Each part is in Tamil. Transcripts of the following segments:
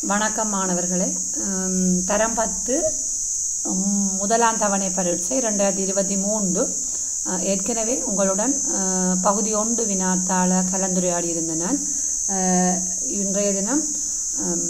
வணக்கம் மாணவர்களே உம், தரம் பத்து உம், முதலாம் தவணை பரீட்சை ரெண்டாயிரத்தி இருபத்தி மூன்று அஹ், ஏற்கனவே உங்களுடன் அஹ், பகுதி ஒன்று வினாத்தாள கலந்துரையாடி இருந்த நான் அஹ், இன்றைய தினம் உம்,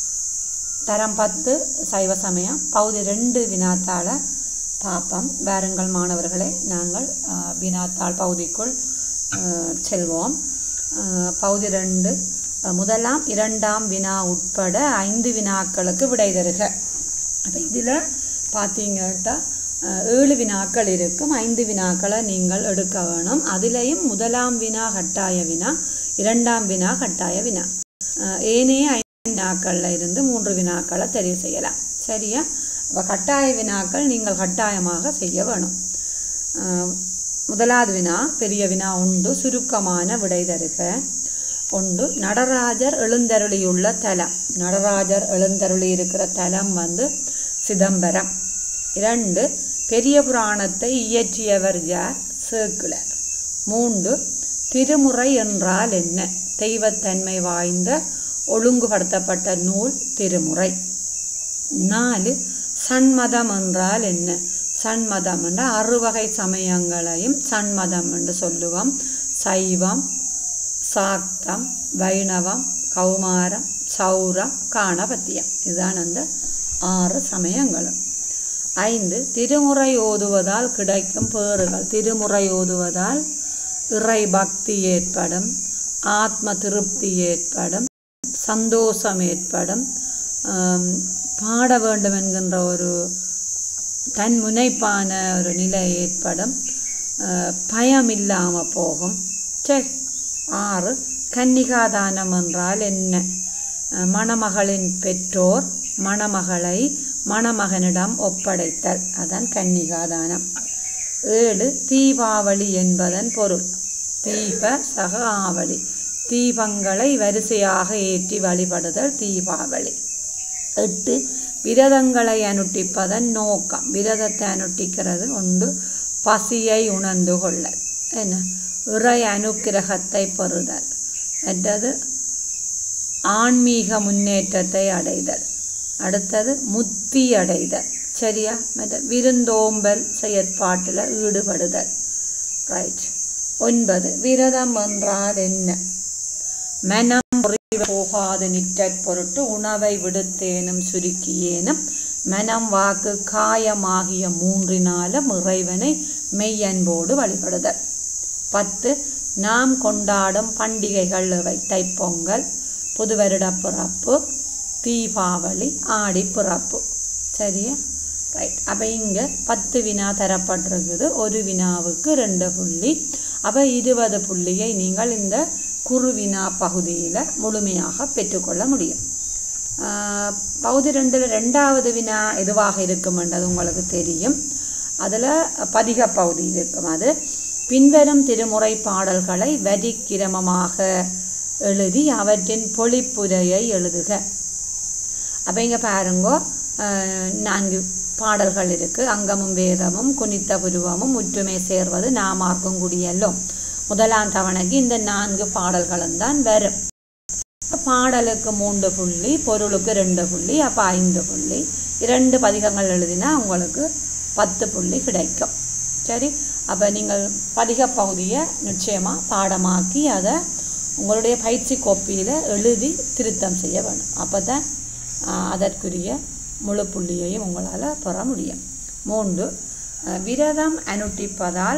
தரம் பத்து சைவ சமயம் பகுதி ரெண்டு வினாத்தாள பார்ப்போம் வாருங்கள் மாணவர்களே நாங்கள் அஹ், வினாத்தாள் பகுதிக்குள் அஹ், செல்வோம் அஹ், பகுதி ரெண்டு அஹ், முதலாம் இரண்டாம் வினா உட்பட ஐந்து வினாக்களுக்கு விடை தருக அப்போ இதில் பார்த்தீங்கன்னா அஹ், ஏழு வினாக்கள் இருக்கும் ஐந்து வினாக்களை நீங்கள் எடுக்க வேணும் அதிலேயும் முதலாம் வினா கட்டாய வினா இரண்டாம் வினா கட்டாய வினா அஹ், ஏனைய ஐந்து வினாக்களில் இருந்து மூன்று வினாக்களை தெரிவு செய்யலாம் சரியா அப்போ கட்டாய வினாக்கள் நீங்கள் கட்டாயமாக செய்ய வேணும் அஹ், முதலாவது வினா பெரிய வினா உண்டு சுருக்கமான விடை தருக ஒன்று நடராஜர் எழுந்தருளியுள்ள தலம் நடராஜர் எழுந்தருளி இருக்கிற தலம் வந்து சிதம்பரம் இரண்டு பெரிய புராணத்தை இயற்றியவர் யார் சேக்கிழர் மூன்று திருமுறை என்றால் என்ன தெய்வத்தன்மை வாய்ந்த ஒழுங்குபடுத்தப்பட்ட நூல் திருமுறை நாலு சண்மதம் என்றால் என்ன சண்மதம் என்ற அறுவகை சமயங்களையும் சண்மதம் என்று சொல்லுவோம் சைவம் சாக்தம் வைணவம் கௌமாரம் சௌரம் காணபத்தியம் இதுதான் அந்த ஆறு சமயங்களும் ஐந்து திருமுறை ஓதுவதால் கிடைக்கும் பேறுகள் திருமுறை ஓதுவதால் இறை பக்தி ஏற்படும் ஆத்ம திருப்தி ஏற்படும் சந்தோஷம் ஏற்படும் ஆம், பாட வேண்டும் என்கின்ற ஒரு தன் முனைப்பான ஒரு நிலை ஏற்படும் அஹ், பயம் இல்லாமல் போகும் சரி ஆறு கன்னிகாதானம் என்றால் என்ன அஹ், மணமகளின் பெற்றோர் மணமகளை மணமகனிடம் ஒப்படைத்தல் அதான் கன்னிகாதானம் ஏழு தீபாவளி என்பதன் பொருள் தீப சக ஆவளி தீபங்களை வரிசையாக ஏற்றி வழிபடுதல் தீபாவளி எட்டு விரதங்களை அனுட்டிப்பதன் நோக்கம் விரதத்தை அனுட்டிக்கிறது உண்டு பசியை உணர்ந்து கொள்ளல் என்ன இறை அனுக்கிரகத்தை பெறுதல் மற்றது ஆன்மீக முன்னேற்றத்தை அடைதல் அடுத்தது முத்தி அடைதல் சரியா மற்ற விருந்தோம்பல் செயற்பாட்டில் ஈடுபடுதல் ரைட் ஒன்பது விரதம் என்றால் என்ன மனம் முறிவு போகாது நிற்றற் பொருட்டு உணவை விடுத்தேனும் சுருக்கியேனும் மனம் வாக்கு காயமாகிய மூன்றினாலும் இறைவனை மெய்யன்போடு வழிபடுதல் பத்து நாம் கொண்டாடும் பண்டிகைகள் இவை தைப்பொங்கல் புது வருடப் பிறப்பு தீபாவளி ஆடி பிறப்பு சரியா ரைட் அப்போ இங்கே பத்து வினா தரப்பட்டிருக்குது ஒரு வினாவுக்கு ரெண்டு புள்ளி அப்போ இருபது புள்ளியை நீங்கள் இந்த குறுவினா பகுதியில் முழுமையாக பெற்றுக்கொள்ள முடியும் ஆஹ், பகுதி ரெண்டில் ரெண்டாவது வினா எதுவாக இருக்கும் என்றது உங்களுக்கு தெரியும் அதில் பதிக பகுதி இருக்கும் அது பின்வரும் திருமுறை பாடல்களை வரி கிரமமாக எழுதி அவற்றின் பொழிப்புரையை எழுதுக அப்போ இங்கே பாருங்கோ அஹ், நான்கு பாடல்கள் இருக்குது அங்கமும் வேதமும் குனித்த புருவமும் முற்றுமை சேர்வது நாமார்க்கும் குடியெல்லாம் முதலாம் தவணைக்கு இந்த நான்கு பாடல்களும் தான் வரும் பாடலுக்கு மூன்று புள்ளி பொருளுக்கு ரெண்டு புள்ளி அப்போ ஐந்து புள்ளி இரண்டு பதிகங்கள் எழுதினா உங்களுக்கு பத்து புள்ளி கிடைக்கும் சரி அப்போ நீங்கள் பதிக பகுதியை நிச்சயமாக பாடமாக்கி அதை உங்களுடைய பயிற்சி கோப்பியில் எழுதி திருத்தம் செய்ய வேணும் அப்போ தான் அதற்குரிய முழு புள்ளியையும் உங்களால் பெற முடியும் மூன்று அஹ், விரதம் அனுட்டிப்பதால்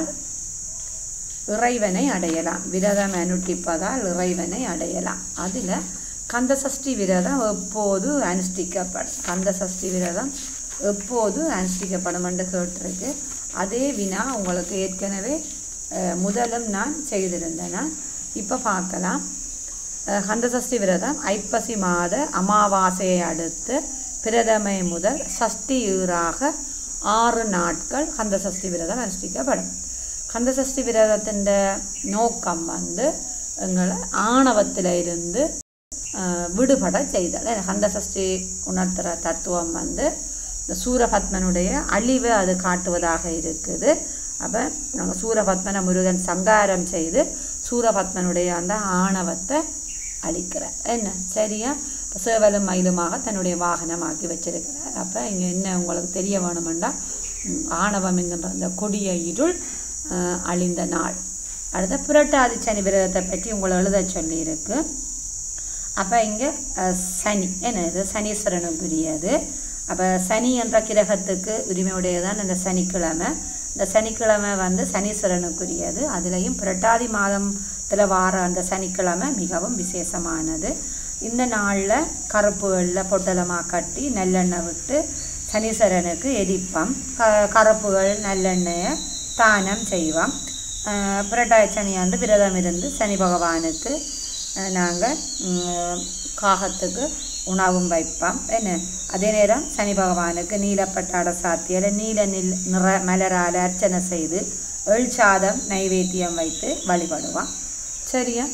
இறைவனை அடையலாம் விரதம் அனுட்டிப்பதால் இறைவனை அடையலாம் அதில் கந்தசஷ்டி விரதம் எப்போது அனுஷ்டிக்கப்படும் கந்தசஷ்டி விரதம் எப்போது அனுஷ்டிக்கப்படும் என்று கேட்டிருக்கு அதே வினா உங்களுக்கு ஏற்கனவே அஹ், முதலும் நான் செய்திருந்தேன் இப்போ பார்க்கலாம் அஹ், கந்தசஷ்டி விரதம் ஐப்பசி மாத அமாவாசையை அடுத்து பிரதமை முதல் சஷ்டி ஈறாக ஆறு நாட்கள் கந்தசஷ்டி விரதம் அனுஷ்டிக்கப்படும் கந்தசஷ்டி விரதத்தின் நோக்கம் வந்து எங்களை ஆணவத்தில் இருந்து அஹ், விடுபட செய்தல் ஏன்னா கந்தசஷ்டி உணர்த்துகிற தத்துவம் வந்து இந்த சூரபத்மனுடைய அழிவை அது காட்டுவதாக இருக்குது அப்போ நாங்கள் சூரபத்மனை முருகன் சங்காரம் செய்து சூரபத்மனுடைய அந்த ஆணவத்தை அழிக்கிறார் என்ன சரியா சேவலும் மயிலுமாக தன்னுடைய வாகனமாக்கி வச்சிருக்கிறார் அப்போ இங்கே என்ன உங்களுக்கு தெரிய வேணுமெண்டா ம், ஆணவம் என்கின்ற அந்த கொடிய இருள் அஹ், அழிந்த நாள் அடுத்த புரட்டாதி சனி விரதத்தை பற்றி உங்களை எழுத சொல்லியிருக்கு அப்போ இங்கே சனி என்ன இது சனீஸ்வரனுக்குரியது அப்போ சனி என்ற கிரகத்துக்கு உரிமையுடையதான் இந்த சனிக்கிழமை இந்த சனிக்கிழமை வந்து சனீஸ்வரனுக்குரியது அதுலேயும் புரட்டாதி மாதத்தில் வார அந்த சனிக்கிழமை மிகவும் விசேஷமானது இந்த நாளில் கருப்பு வெள்ளை பொட்டலமாக கட்டி நல்லெண்ணெய் விட்டு சனீஸ்வரனுக்கு எரிப்போம் க கருப்புகள் நல்லெண்ணெயை தானம் செய்வோம் அஹ் புரட்டாதி சனியாண்டு விரதம் இருந்து சனி பகவானுக்கு நாங்கள் காகத்துக்கு உணவும் வைப்போம் என்ன அதே நேரம் சனி பகவானுக்கு நீலப்பட்டாட சாத்தியல நீல நில் நிற மலரால் அர்ச்சனை செய்து எள் சாதம் நைவேத்தியம் வைத்து வழிபடுவோம் சரியா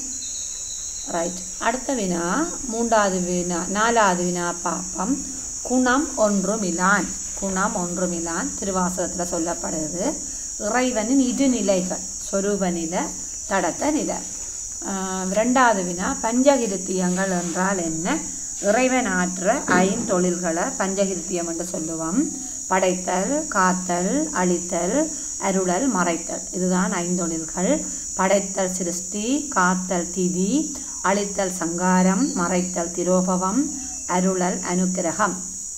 ரைட் அடுத்த வினா மூன்றாவது வினா நாலாவது வினா பாப்பம் குணம் ஒன்றுமிலான் குணம் ஒன்றுமிலான் திருவாசகத்தில் சொல்லப்படுது இறைவனின் இரு நிலைகள் சொரூப நிலை தடத்த நிலை ஆஹ் ரெண்டாவது வினா பஞ்சகிருத்தியங்கள் என்றால் என்ன இறைவன் ஆற்ற ஐந்தொழில்களை பஞ்சகிருத்தியம் என்று சொல்லுவோம் படைத்தல் காத்தல் அழித்தல் அருளல் மறைத்தல் இதுதான் ஐந்தொழில்கள் படைத்தல் சிருஷ்டி காத்தல் திதி அழித்தல் சங்காரம் மறைத்தல் திரோபவம் அருளல் அனுக்கிரகம்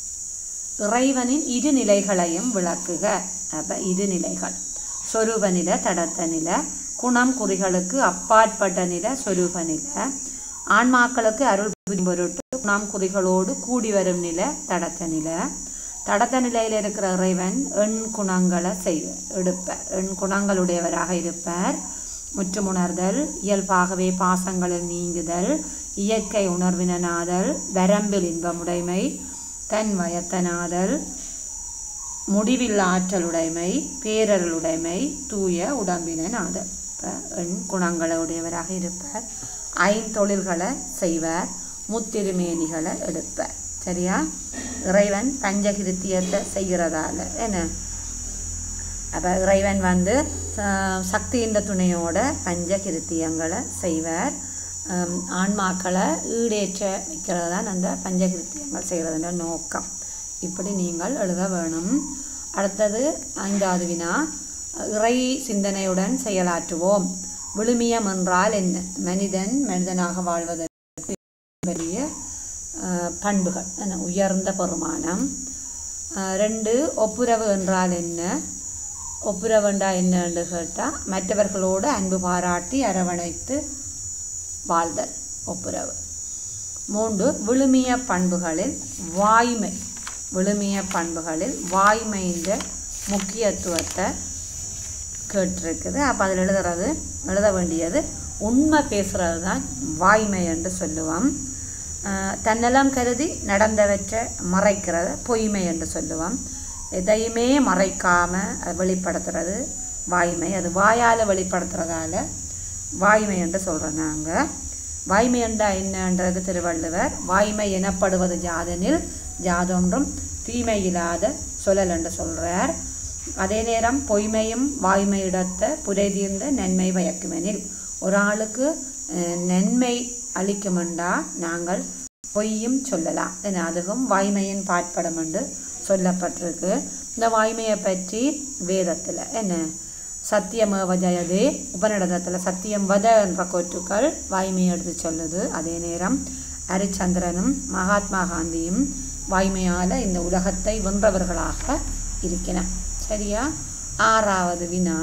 இறைவனின் இரு நிலைகளையும் விளக்குக அப்ப இரு நிலைகள் சொரூப நிலை தடத்த நிலை குணம் குறிகளுக்கு அப்பாற்பட்ட நிலை சொரூப நிலை ஆன்மாக்களுக்கு அருள் புரியும் பொருட்டு குணம் குறிகளோடு கூடி வரும் நிலை தடத்த நிலை தடத்த நிலையில் இருக்கிற இறைவன் எண் குணங்களை செய்வ எடுப்பார் எண் குணங்களுடையவராக இருப்பார் முற்றுமுணர்தல் இயல்பாகவே பாசங்களில் நீங்குதல் இயற்கை உணர்வினனாதல் வரம்பில் இன்பமுடைமை தன் வயத்தனாதல் முடிவில் ஆற்றலுடைமை பேரருளுடைமை தூய உடம்பினனாதல் இப்போ எண் குணங்களுடையவராக இருப்பார் ஐந்தொழில்களை செய்வார் முத்திருமேனிகளை எடுப்பார் சரியா இறைவன் பஞ்சகிருத்தியத்தை செய்கிறதால என்ன அப்போ இறைவன் வந்து ச- சக்தியின் துணையோட பஞ்சகிருத்தியங்களை செய்வார் ஹம், ஆன்மாக்களை ஈடேற்ற வைக்கிறது தான் அந்த பஞ்சகிருத்தியங்கள் செய்கிறதுன்ற நோக்கம் இப்படி நீங்கள் எழுத வேணும் அடுத்தது ஐந்தாவது வினா இறை சிந்தனையுடன் செயலாற்றுவோம் விழுமியம் என்றால் என்ன மனிதன் மனிதனாக வாழ்வதற்கு பெரிய அஹ், பண்புகள் என்ன உயர்ந்த பெருமானம் அஹ், ரெண்டு ஒப்புரவு என்றால் என்ன ஒப்புரவுண்டா என்னன்னு கேட்டால் மற்றவர்களோடு அன்பு பாராட்டி அரவணைத்து வாழ்தல் ஒப்புரவு மூன்று விழுமிய பண்புகளில் வாய்மை விழுமிய பண்புகளில் வாய்மைன்ற முக்கியத்துவத்தை கேட்டிருக்குது அப்போ அதில் எழுதுறது எழுத வேண்டியது உண்மை பேசுகிறது தான் வாய்மை என்று சொல்லுவோம் ஆஹ் தன்னலம் கருதி நடந்தவற்றை மறைக்கிறது பொய்மை என்று சொல்லுவோம் எதையுமே மறைக்காமல் வெளிப்படுத்துறது வாய்மை அது வாயால் வெளிப்படுத்துறதால வாய்மை என்று சொல்கிறோம் நாங்கள் வாய்மை என்றா என்னன்றது திருவள்ளுவர் வாய்மை எனப்படுவது ஜாதனில் ஜாதொன்றும் தீமை இல்லாத சொல்லல் என்று சொல்கிறார் அதே நேரம் பொய்மையும் வாய்மையிடத்த புரைதீர்ந்த நன்மை பயக்குமெனில் ஒரு ஆளுக்கு அஹ், நன்மை அளிக்குமெண்டா நாங்கள் பொய்யும் சொல்லலாம் என அதுவும் வாய்மையின் பாட்படம் என்று சொல்லப்பட்டிருக்கு இந்த வாய்மையை பற்றி வேதத்தில் என்ன சத்தியமேவ ஜெயதே உபநிடதத்தில் சத்தியம் வத என்ற கோற்றுக்கள் வாய்மையை எடுத்து சொல்லுது அதே நேரம் ஹரிச்சந்திரனும் மகாத்மா காந்தியும் வாய்மையால் இந்த உலகத்தை வென்றவர்களாக இருக்கிறார் சரியா ஆறாவது வினா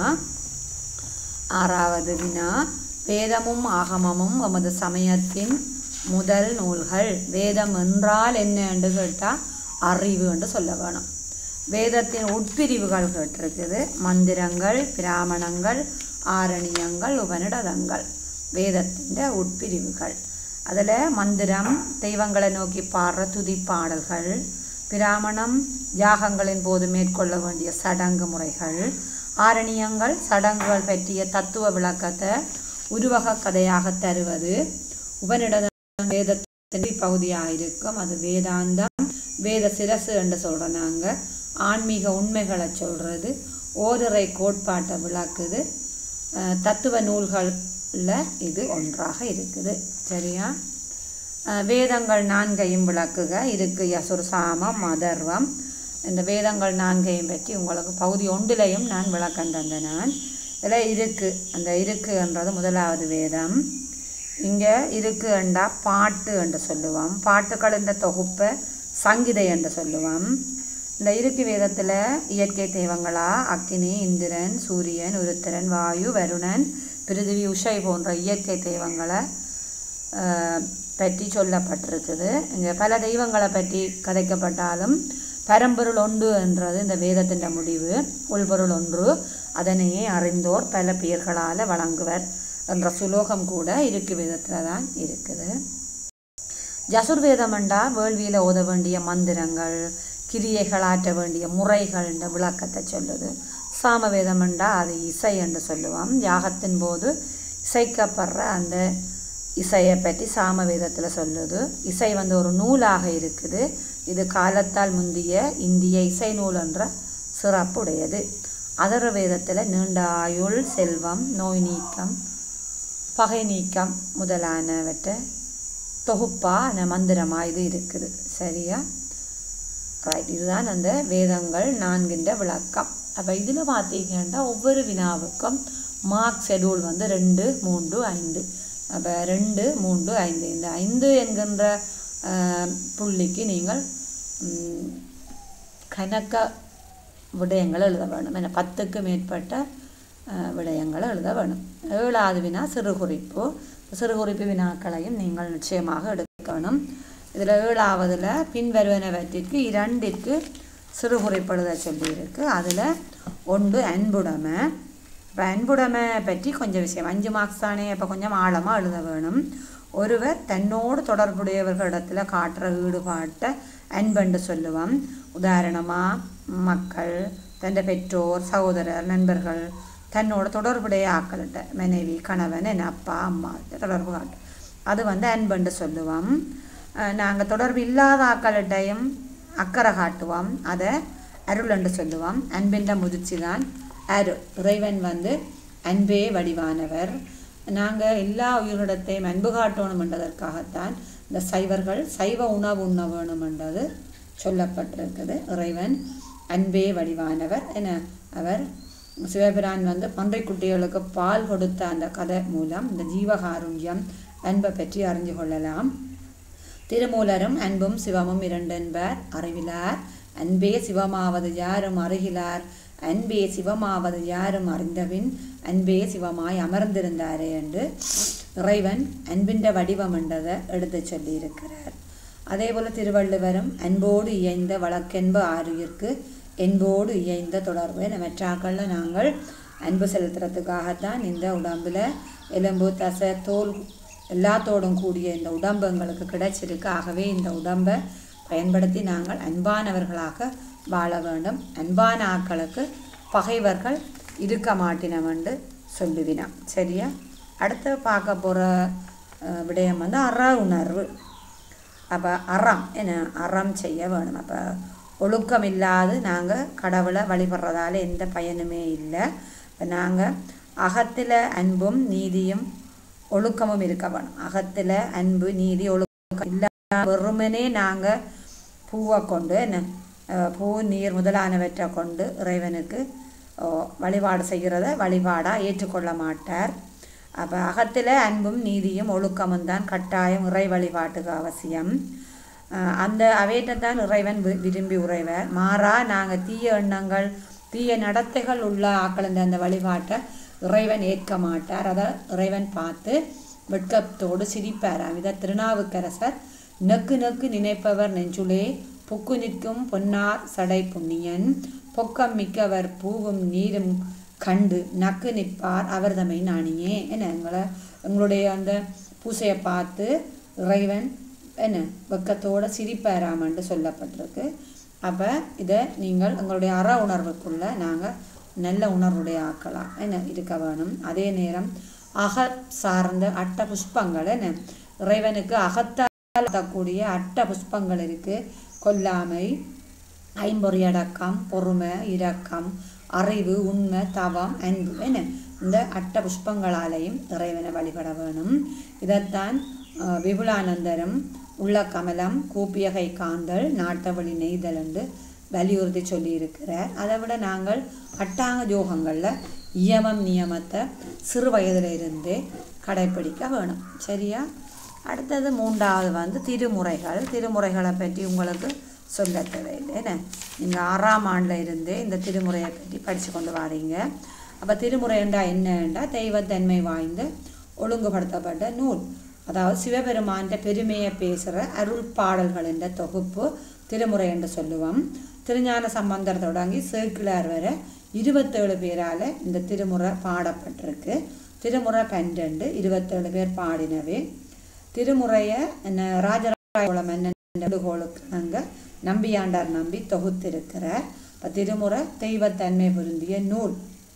ஆறாவது வினா வேதமும் ஆகமமும் எமது சமயத்தின் முதல் நூல்கள் வேதம் என்றால் என்ன என்று கேட்டால் அறிவு என்று சொல்ல வேணும் வேதத்தின் உட்பிரிவுகள் கேட்டிருக்குது மந்திரங்கள் பிராமணங்கள் ஆரணியங்கள் உபனிடதங்கள் வேதத்தின் உட்பிரிவுகள் அதில் மந்திரம் தெய்வங்களை நோக்கி பாடுற துதி பாடல்கள் பிராமணம் யாகங்களின் போது மேற்கொள்ள வேண்டிய சடங்கு முறைகள் ஆரணியங்கள் சடங்குகள் பற்றிய தத்துவ விளக்கத்தை உருவக கதையாக தருவது உபனிடத வேதத்தின் பகுதியாக இருக்கும் அது வேதாந்தம் வேத சிரசு என்று சொல்கிறோம் நாங்கள் ஆன்மீக உண்மைகளை சொல்கிறது ஓரிரை கோட்பாட்டை விளக்குது அஹ் தத்துவ நூல்களில் இது ஒன்றாக இருக்குது சரியா அஹ், வேதங்கள் நான்கையும் விளக்குக இருக்கு யசுர் சாமம் மதர்வம் இந்த வேதங்கள் நான்கையும் பற்றி உங்களுக்கு பகுதி ஒன்றிலையும் நான் விளக்கம் தந்தேன் நான் இதில் இருக்கு அந்த இருக்குன்றது முதலாவது வேதம் இங்கே இருக்கு என்றா பாட்டு என்று சொல்லுவோம் பாட்டுகள் என்ற தொகுப்பை சங்கீதை என்று சொல்லுவோம் இந்த இருக்கு வேதத்தில் இயற்கை தெய்வங்களா அக்கினி இந்திரன் சூரியன் உருத்திரன் வாயு வருணன் பிருதிவி உஷை போன்ற இயற்கை தெய்வங்களை ஆஹ், பற்றி சொல்லப்பட்டிருக்குது இங்கே பல தெய்வங்களை பற்றி கதைக்கப்பட்டாலும் பரம்பொருள் ஒன்று என்றது இந்த வேதத்தின் முடிவு உள்பொருள் ஒன்று அதனையே அறிந்தோர் பல பெயர்களால் வழங்குவர் என்ற சுலோகம் கூட இருக்கு வேதத்தில் தான் இருக்குது ஜசுர்வேதமண்டா வேள்வியில் ஓத வேண்டிய மந்திரங்கள் கிரியைகள் ஆற்ற வேண்டிய முறைகள் என்ற விளக்கத்தை சொல்லுது சாமவேதமண்டா அது இசை என்று சொல்லுவோம் யாகத்தின் போது இசைக்கப்படுற அந்த இசையை பற்றி சாமவேதத்தில் சொல்லுது இசை வந்து ஒரு நூலாக இருக்குது இது காலத்தால் முந்திய இந்திய இசை நூல் என்ற சிறப்புடையது அதர வேதத்தில் நீண்ட ஆயுள் செல்வம் நோய் நீக்கம் பகை நீக்கம் முதலானவற்றை தொகுப்பான மந்திரமாக இது இருக்குது சரியா ரைட் இதுதான் அந்த வேதங்கள் நான்கின்ற விளக்கம் அப்போ இதில் பார்த்தீங்கன்னா ஒவ்வொரு வினாவுக்கும் மார்க் ஷெடியூல் வந்து ரெண்டு மூன்று ஐந்து அப்போ ரெண்டு மூன்று ஐந்து இந்த ஐந்து என்கின்ற ஆஹ், புள்ளிக்கு நீங்கள் ம், கணக்க விடயங்களை எழுத வேணும் என பத்துக்கு மேற்பட்ட அஹ், விடயங்களை எழுத வேணும் ஏழாவது வினா சிறு குறிப்பு சிறு குறிப்பு வினாக்களையும் நீங்கள் நிச்சயமாக எடுக்க வேணும் இதில் ஏழாவதில் பின்வருவனவற்றிற்கு இரண்டிற்கு சிறு குறிப்பு எழுத சொல்லியிருக்கு அதில் ஒன்று அன்புடைமை இப்போ அன்புடைமை பற்றி கொஞ்சம் விஷயம் அஞ்சு மார்க்ஸ் தானே இப்போ கொஞ்சம் ஆழமாக எழுத வேணும் ஒருவர் தன்னோடு தொடர்புடையவர்களிடத்தில் காட்டுற ஈடுபாட்டை அன்பென்று சொல்லுவோம் உதாரணமாக மக்கள் தன் பெற்றோர் சகோதரர் நண்பர்கள் தன்னோட தொடர்புடைய ஆக்கள்கிட்ட மனைவி கணவன் என் அப்பா அம்மா தொடர்பு காட்டு அது வந்து அன்பென்று சொல்லுவோம் நாங்கள் தொடர்பு இல்லாத ஆக்கள்கிட்டையும் அக்கறை காட்டுவோம் அதை அருள் என்று சொல்லுவோம் அன்பின்ற முதிர்ச்சி தான் அருள் இறைவன் வந்து அன்பே வடிவானவர் நாங்கள் எல்லா உயிரிடத்தையும் அன்பு காட்டணும் என்றதற்காகத்தான் இந்த சைவர்கள் சைவ உணவு உண்ண வேணும் என்றது சொல்லப்பட்டிருக்குது இறைவன் அன்பே வடிவானவர் என அவர் சிவபிரான் வந்து பன்றைக்குட்டிகளுக்கு பால் கொடுத்த அந்த கதை மூலம் இந்த ஜீவகாருண்யம் அன்பை பற்றி அறிஞ்சு கொள்ளலாம் திருமூலரும் அன்பும் சிவமும் இரண்டென்பர் அறிவிலார் அன்பே சிவமாவது யாரும் அறிகிலார் அன்பே சிவமாவது யாரும் அறிந்தபின் அன்பே சிவமாய் அமர்ந்திருந்தாரே என்று இறைவன் அன்பின்ற வடிவம் என்றதை எடுத்து சொல்லியிருக்கிறார் அதே போல திருவள்ளுவரும் அன்போடு இயைந்த வழக்கென்ப ஆறுயிர்க்கு என்போடு இயைந்த தொடர்பு மற்றாக்களில் நாங்கள் அன்பு செலுத்துறதுக்காகத்தான் இந்த உடம்புல எலும்பு தசை தோல் எல்லாத்தோடும் கூடிய இந்த உடம்பு எங்களுக்கு கிடைச்சிருக்கு ஆகவே இந்த உடம்பை பயன்படுத்தி நாங்கள் அன்பானவர்களாக வாழ வேண்டும் அன்பான ஆக்களுக்கு பகைவர்கள் இருக்க மாட்டினம் என்று சொல்லுவினான் சரியா அடுத்து பார்க்க போகிற விடயம் வந்து அற உணர்வு அப்போ அறம் என்ன அறம் செய்ய வேணும் அப்போ ஒழுக்கம் இல்லாது நாங்கள் கடவுளை வழிபடுறதால எந்த பயனுமே இல்லை இப்போ நாங்கள் அகத்தில் அன்பும் நீதியும் ஒழுக்கமும் இருக்க வேணும் அகத்தில் அன்பு நீதி ஒழுக்கம் இல்லாத வெறுமனே நாங்கள் பூவை கொண்டு என்ன அஹ், பூ நீர் முதலானவற்றை கொண்டு இறைவனுக்கு ஓ, வழிபாடு செய்கிறத வழிபாடாக ஏற்றுக்கொள்ள மாட்டார் அப்போ அகத்தில் அன்பும் நீதியும் ஒழுக்கமும் தான் கட்டாயம் இறை வழிபாட்டுக்கு அவசியம் அஹ், அந்த அவையத்தான் இறைவன் வி- விரும்பி உறைவர் மாறா நாங்கள் தீய எண்ணங்கள் தீய நடத்தைகள் உள்ள ஆக்களின் அந்த வழிபாட்டை இறைவன் ஏற்க மாட்டார் அதை இறைவன் பார்த்து வெட்கத்தோடு சிரிப்பாராம் இதை திருநாவுக்கரசர் நெக்கு நெக்கு நினைப்பவர் நெஞ்சுளே புக்கு நிற்கும் பொன்னார் சடை புண்ணியன் பொக்கம் மிக்கவர் பூவும் நீரும் கண்டு நக்கு நிற்பார் அவர் தம்மை நாணியே என்ன எங்களை எங்களுடைய அந்த பூசையை பார்த்து இறைவன் என்ன வெக்கத்தோட சிரிப்பாராமன்ட்டு சொல்லப்பட்டிருக்கு அப்போ இதை நீங்கள் எங்களுடைய அற உணர்வுக்குள்ள நாங்கள் நல்ல உணர்வுடைய ஆக்கலாம் என்ன இருக்க வேணும் அதே நேரம் அக சார்ந்த அட்ட புஷ்பங்கள் என்ன இறைவனுக்கு அகத்தால் கூடிய அட்ட புஷ்பங்கள் இருக்கு கொல்லாமை ஐம்பொறியடக்கம் பொறுமை இரக்கம் அறிவு உண்மை தவம் அன்பு என்ன இந்த அட்ட புஷ்பங்களாலேயும் இறைவனை வழிபட வேணும் இதைத்தான் அஹ், விபுலானந்தரம் உள்ள கமலம் கூப்பியகை காந்தல் நாட்டவழி நெய்தல் என்று வலியுறுத்தி சொல்லியிருக்கிறார் அதை விட நாங்கள் அட்டாங்க யோகங்களில் இயமம் நியமத்தை சிறு வயதில் இருந்தே கடைப்பிடிக்க வேணும் சரியா அடுத்தது மூன்றாவது வந்து திருமுறைகள் திருமுறைகளை பற்றி உங்களுக்கு சொல்ல தேவையில்லை என்ன நீங்கள் ஆறாம் ஆண்டில் இருந்தே இந்த திருமுறையை பற்றி படித்து கொண்டு வாரீங்க அப்போ திருமுறைண்டா என்னண்டா தெய்வத்தன்மை வாய்ந்த ஒழுங்குபடுத்தப்பட்ட நூல் அதாவது சிவபெருமான்ற பெருமையை பேசுகிற அருள் பாடல்கள் என்ற தொகுப்பு திருமுறை என்று சொல்லுவோம் திருஞான சம்பந்தர் தொடங்கி சேக்கிழார் வரை இருபத்தேழு பேரால் இந்த திருமுறை பாடப்பட்டிருக்கு திருமுறை பன்னெண்டு இருபத்தேழு பேர் பாடினவே திருமுறையை என்ன ராஜராஜ மன்னன் நெடுகோளுக்கு நாங்கள் நம்பியாண்டார் நம்பி தொகுத்திருக்கிறார் இப்போ திருமுறை தெய்வத்தன்மை பொருந்திய நூல்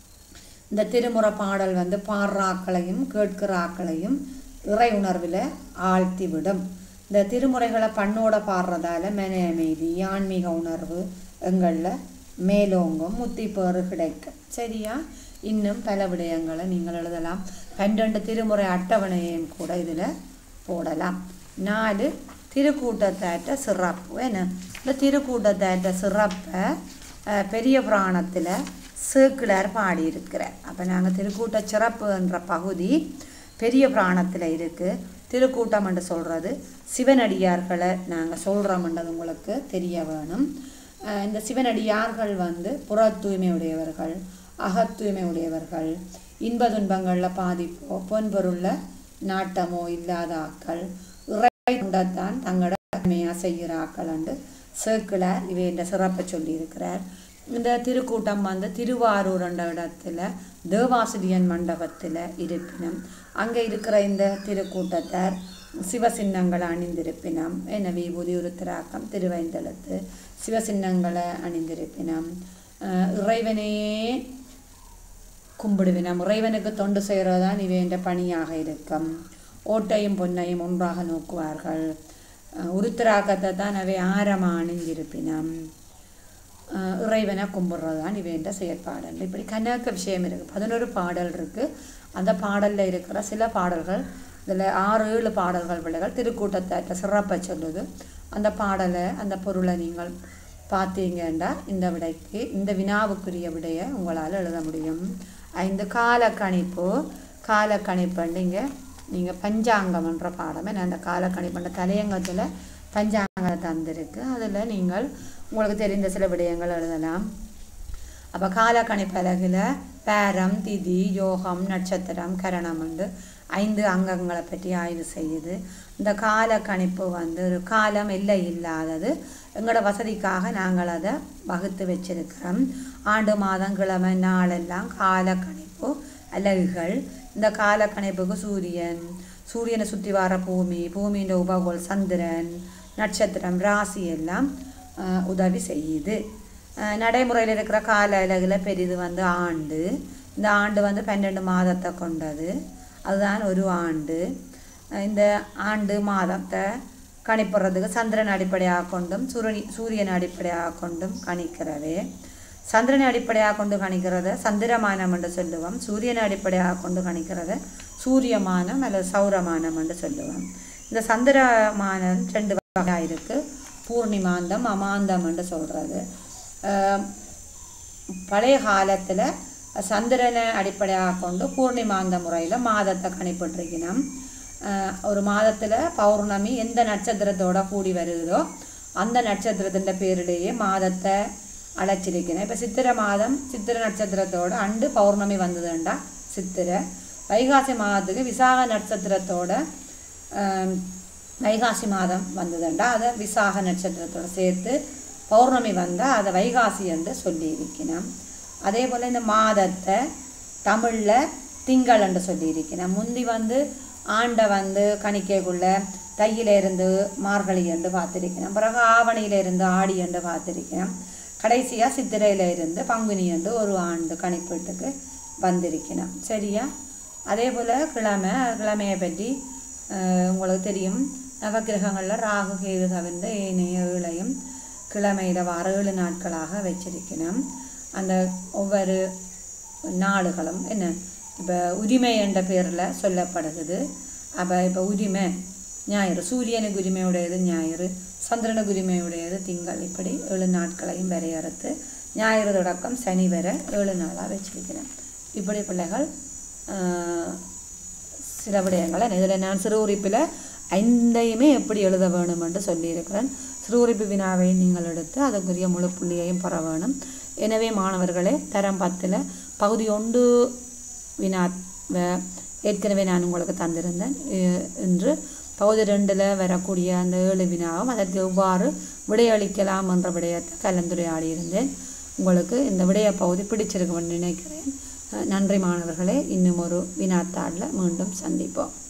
இந்த திருமுறை பாடல் வந்து பாடுறாக்களையும் கேட்கிற ஆக்களையும் இறை உணர்வில் ஆழ்த்தி விடும் இந்த திருமுறைகளை பண்ணோட பாடுறதால மன அமைதி ஆன்மீக உணர்வு எங்களில் மேலோங்கும் முத்திப்பேறு கிடைக்கும் சரியா இன்னும் பல விடயங்களை நீங்கள் எழுதலாம் பன்னெண்டு திருமுறை அட்டவணையையும் கூட இதில் போடலாம் நாலு திருக்கூட்டத்தாற்ற சிறப்பு என்ன இந்த திருக்கூட்டத்தாற்ற சிறப்பை அஹ், பெரிய புராணத்தில் சேக்கிழார் பாடியிருக்கிறார் அப்போ நாங்கள் திருக்கூட்ட சிறப்பு என்ற பகுதி பெரிய புராணத்தில் இருக்குது திருக்கூட்டம் என்று சொல்கிறது சிவனடியார்களை நாங்கள் சொல்கிறோம்ன்றது உங்களுக்கு தெரிய வேணும் அஹ், இந்த சிவனடியார்கள் வந்து புற தூய்மை உடையவர்கள் அகத்தூய்மை உடையவர்கள் இன்ப துன்பங்களில் பாதிப்போ பொன்பொருளில் நாட்டமோ இல்லாத ஆக்கள் இறை கொண்டத்தான் தங்களோட கடமையாக செய்கிற ஆக்கள் என்று சேக்கிழார் இவை என்ற சிறப்பை சொல்லியிருக்கிறார் இந்த திருக்கூட்டம் வந்து திருவாரூர் என்ற இடத்துல தேவாசிரியன் மண்டபத்தில் இருப்பினம் அங்கே இருக்கிற இந்த திருக்கூட்டத்தார் சிவசின்னங்களை அணிந்திருப்பினம் என்ன விபூதி உருத்திராக்கம் திருவைந்தெழுத்து சிவசின்னங்களை அணிந்திருப்பினம் அஹ் இறைவனையே கும்பிடுவினம் இறைவனுக்கு தொண்டு செய்கிறதான் இவைன்ற பணியாக இருக்கும் ஓட்டையும் பொன்னையும் ஒன்றாக நோக்குவார்கள் அஹ் உருத்திராக்கத்தை தான் அவை ஆரமாக அணிஞ்சிருப்பினம் அஹ் இறைவனை கும்பிட்றது தான் இவைன்ற செயற்பாடு இப்படி கணக்க விஷயம் இருக்குது பதினோரு பாடல் இருக்குது அந்த பாடலில் இருக்கிற சில பாடல்கள் இதில் ஆறு ஏழு பாடல்கள் பிள்ளைகள் திருக்கூட்டத்தை சிறப்பை சொல்லுது அந்த பாடலை அந்த பொருளை நீங்கள் பார்த்தீங்கன்னா இந்த விடைக்கு இந்த வினாவுக்குரிய விடையை உங்களால் எழுத முடியும் ஐந்து காலக்கணிப்பு காலக்கணிப்பு நீங்கள் நீங்கள் பஞ்சாங்கம்ன்ற பாடமே நான் அந்த காலக்கணிப்புன்ற தலையங்கத்தில் பஞ்சாங்கம் தந்திருக்கு அதில் நீங்கள் உங்களுக்கு தெரிந்த சில விடயங்கள் எழுதலாம் அப்போ காலக்கணிப்பலகில் பேரம் திதி யோகம் நட்சத்திரம் கரணம் உண்டு ஐந்து அங்கங்களை பற்றி ஆய்வு செய்யுது இந்த காலக்கணிப்பு வந்து ஒரு காலம் எல்லை இல்லாதது எங்களோட வசதிக்காக நாங்கள் அதை வகுத்து வச்சிருக்கிறோம் ஆண்டு மாதம் கிழமை நாளெல்லாம் காலக்கணிப்பு அலகுகள் இந்த காலக்கணிப்புக்கு சூரியன் சூரியனை சுற்றி வர பூமி பூமியின் உபகோள் சந்திரன் நட்சத்திரம் ராசி எல்லாம் ஆஹ், உதவி செய்யுது ஆஹ், நடைமுறையில் இருக்கிற கால அலகில் பெரிது வந்து ஆண்டு இந்த ஆண்டு வந்து பன்னெண்டு மாதத்தை கொண்டது அதுதான் ஒரு ஆண்டு அஹ் இந்த ஆண்டு மாதத்தை கணிப்படுறதுக்கு சந்திரன் அடிப்படையாக கொண்டும் சூரியனி சூரியன் அடிப்படையாக கொண்டும் கணிக்கிறவே சந்திரனை அடிப்படையாக கொண்டு கணிக்கிறத சந்திரமானம் என்று சொல்லுவோம் சூரியனை அடிப்படையாக கொண்டு கணிக்கிறத சூரியமானம் அல்லது சௌரமானம் என்று சொல்லுவோம் இந்த சந்திரமானம் ரெண்டு வகையாக இருக்குது பூர்ணிமாந்தம் அமாந்தம் என்று சொல்கிறது பழைய காலத்தில் சந்திரனை அடிப்படையாக கொண்டு பூர்ணிமாந்த முறையில் மாதத்தை கணிப்பிட்டிருக்கணும் அஹ் ஒரு மாதத்தில் பௌர்ணமி எந்த நட்சத்திரத்தோட கூடி வருகிறதோ அந்த நட்சத்திரத்தின் பேரிலேயே மாதத்தை அழைச்சிருக்கணும் இப்போ சித்திரை மாதம் சித்திரை நட்சத்திரத்தோட அண்டு பௌர்ணமி வந்ததுண்டா சித்திரை வைகாசி மாதத்துக்கு விசாக நட்சத்திரத்தோட அஹ், வைகாசி மாதம் வந்ததுண்டா அதை விசாக நட்சத்திரத்தோட சேர்த்து பௌர்ணமி வந்தால் அதை வைகாசி என்று சொல்லி இருக்கணும் அதே போல் இந்த மாதத்தை தமிழில் திங்கள் என்று சொல்லியிருக்கிறேன் முந்தி வந்து ஆண்டை வந்து கணிக்கைக்குள்ள தையில இருந்து மார்கழி என்று பார்த்திருக்கிறேன் பிறகு ஆவணியில இருந்து ஆடி என்று பார்த்திருக்கிறேன் கடைசியாக சித்திரையில இருந்து பங்குனி என்று ஒரு ஆண்டு கணிப்பீட்டுக்கு வந்திருக்கிறேன் சரியா அதே போல் கிழமை கிழமையை பற்றி அஹ், உங்களுக்கு தெரியும் நவக்கிரகங்களில் ராகு கேது தவிர்ந்த ஏனைய ஏழையும் கிழமையில் வார ஏழு நாட்களாக வச்சிருக்கணும் அந்த ஒவ்வொரு நாடுகளும் என்ன இப்போ உரிமை என்ற பேரில் சொல்லப்படுகிறது அப்போ இப்போ உரிமை ஞாயிறு சூரியனுக்கு உரிமையுடையது ஞாயிறு சந்திரனுக்கு உரிமையுடையது திங்கள் இப்படி ஏழு நாட்களையும் வரையறுத்து ஞாயிறு தொடக்கம் சனி வரை ஏழு நாளாக வச்சிருக்கிறேன் இப்படி பிள்ளைகள் ஆஹ், சில விடயங்களை இதில் நான் சிறு உறுப்பில் ஐந்தையுமே எப்படி எழுத வேணும் என்று சொல்லியிருக்கிறேன் சிறு உறுப்பு வினாவை நீங்கள் எடுத்து அதற்குரிய முழு புள்ளியையும் பெற வேணும் எனவே மாணவர்களே தரம் பத்தில் பகுதி ஒன்று வினா வ- ஏற்கனவே நான் உங்களுக்கு தந்திருந்தேன் இ- இன்று பகுதி ரெண்டில் வரக்கூடிய அந்த ஏழு வினாவும் அதற்கு எவ்வாறு விடையளிக்கலாம் என்ற விடயத்தை கலந்துரையாடி இருந்தேன் உங்களுக்கு இந்த விடய பகுதி பிடிச்சிருக்கும்னு நினைக்கிறேன் அஹ் நன்றி மாணவர்களே இன்னும் ஒரு வினாத்தாளில் மீண்டும் சந்திப்போம்